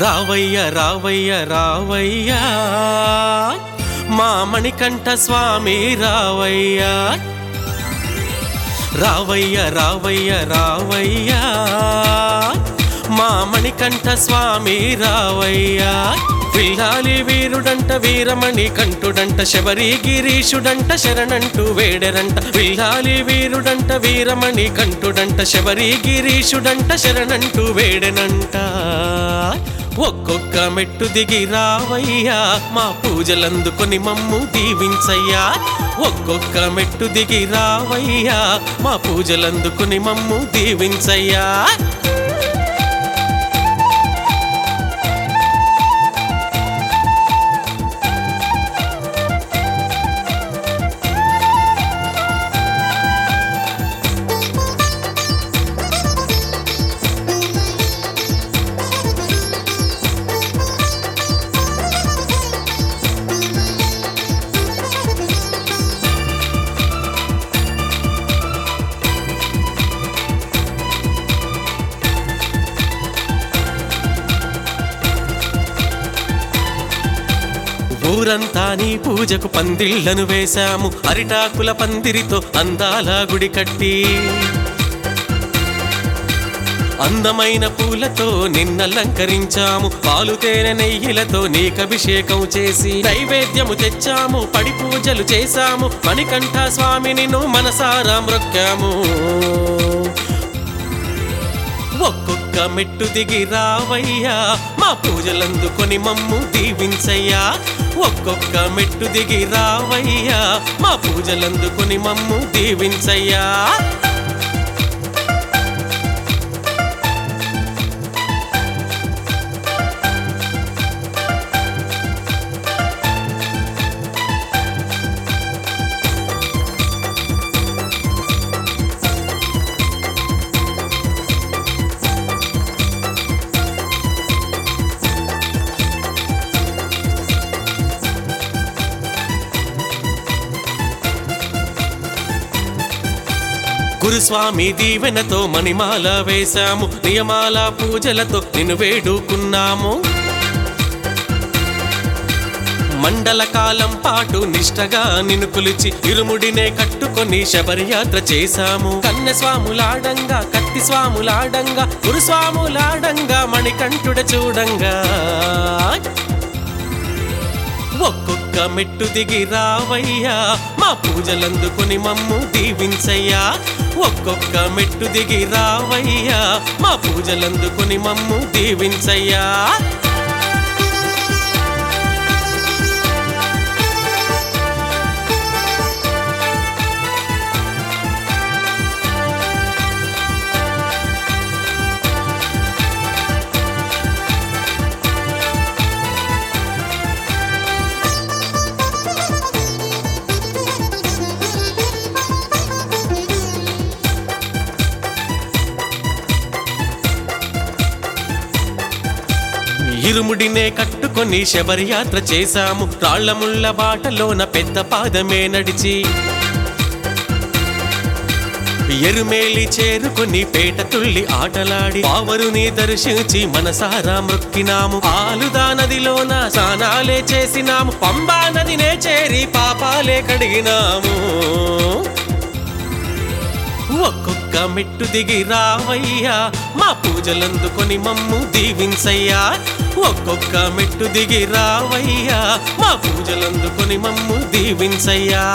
రావయ్య రావయ్య రావయ్య మా మణికంఠ స్వామి రావయ్య రావయ్య రావయ్య రావయ్య మా మణికంఠ స్వామి రావయ్య విల్లాలి వీరుడంట వీరమణి కంఠుడంట శబరి గిరీషుడంట శరణంటూ వేడరంట విల్లాలి వీరుడంట వీరమణి కంఠుడంట శబరి గిరీషుడంట శరణంటూ వేడనంట ఒక్కొక్క మెట్టు దిగి రావయ్యా మా పూజలందుకొని మమ్ము దీవించయ్యా ఒక్కొక్క మెట్టు దిగి రావయ్యా మా పూజలందుకొని మమ్ము దీవించయ్యా ఊరంతా నీ పూజకు పందిళ్లను వేశాము అరిటాకుల పందిరితో అందాల గుడి కట్టి అందమైన పూలతో నిన్నలంకరించాము పాలు తేనె నెయ్యిలతో నీకభిషేకం చేసి నైవేద్యము తెచ్చాము పడి పూజలు చేశాము మణికంఠ స్వామిని నువ్వు మనసారా మ్రొక్కాము ఒక్కొక్క మెట్టు దిగి రావయ్యా మా పూజలందుకొని మమ్ము దీవించయ్యా ఒక్కొక్క మెట్టు దిగి రావయ్యా మా పూజలందుకొని మమ్ము దీవించయ్యా గురుస్వామి దీవెనతో మణిమాల వేశాము నియమాల పూజలతో నిన్ను వేడుకున్నాము మండల కాలం పాటు నిష్టగా నిన్ను కొలిచి ఇరుముడినే కట్టుకొని శబరియాత్ర చేశాము కన్నె స్వాములాడంగా కత్తి స్వాములాడంగా గురుస్వాములాడంగా మణికంఠుడ చూడంగా ఒక్కొక్క మెట్టు దిగి రావయ్యా మా పూజలందుకొని మమ్ము దీవించయ్యా ఒక్కొక్క మెట్టు దిగి రావయ్యా మా పూజలందుకొని మమ్ము దీవించయ్యా ఇరుముడినే కట్టుకొని శబరియాత్ర చేశాము రాళ్లముళ్ళ బాటలోన పెద్ద పాదమే నడిచి ఎరుమేలి చేరుకొని పేట తుళ్ళి ఆటలాడి పావరుని దర్శించి మనసారా మొక్కినాము ఆలుదా నదిలోన స్నానాలే చేసినాము పంబా నదినే చేరి పాపాలే కడిగినాము ఒక్కొక్క మెట్టు దిగి రావయ్యా మా పూజలందుకొని మమ్ము దీవించయ్యా ఒక్కొక్క మెట్టు దిగి రావయ్యా మా పూజలందుకొని మమ్ము దీవించయ్యా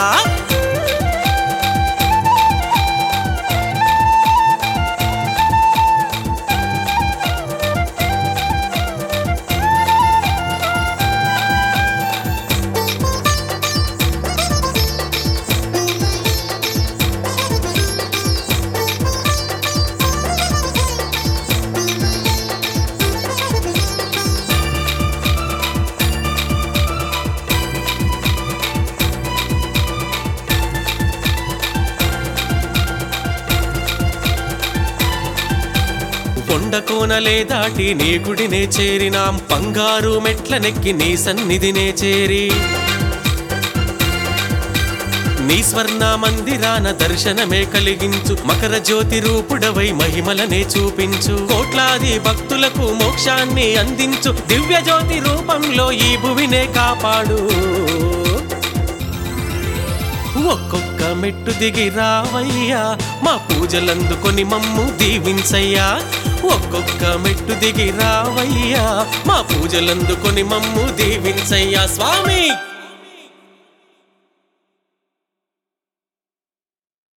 కొండ కోనలే దాటి నీ గుడినే చేరినాం బంగారు మెట్ల నెక్కి నీ సన్నిధినే చేరి నీ స్వర్ణ మందిరాన దర్శనమే కలిగించు మకర జ్యోతి రూపుడవై మహిమలనే చూపించు కోట్లాది భక్తులకు మోక్షాన్ని అందించు దివ్య జ్యోతి రూపంలో ఈ భువినే కాపాడు ఒక్కొక్క మెట్టు దిగి రావయ్యా మా పూజలందుకొని మమ్ము దీవించయ్యా ఒక్కొక్క మెట్టు దిగి రావయ్యా మా పూజలందుకొని మమ్ము దీవించయ్యా స్వామి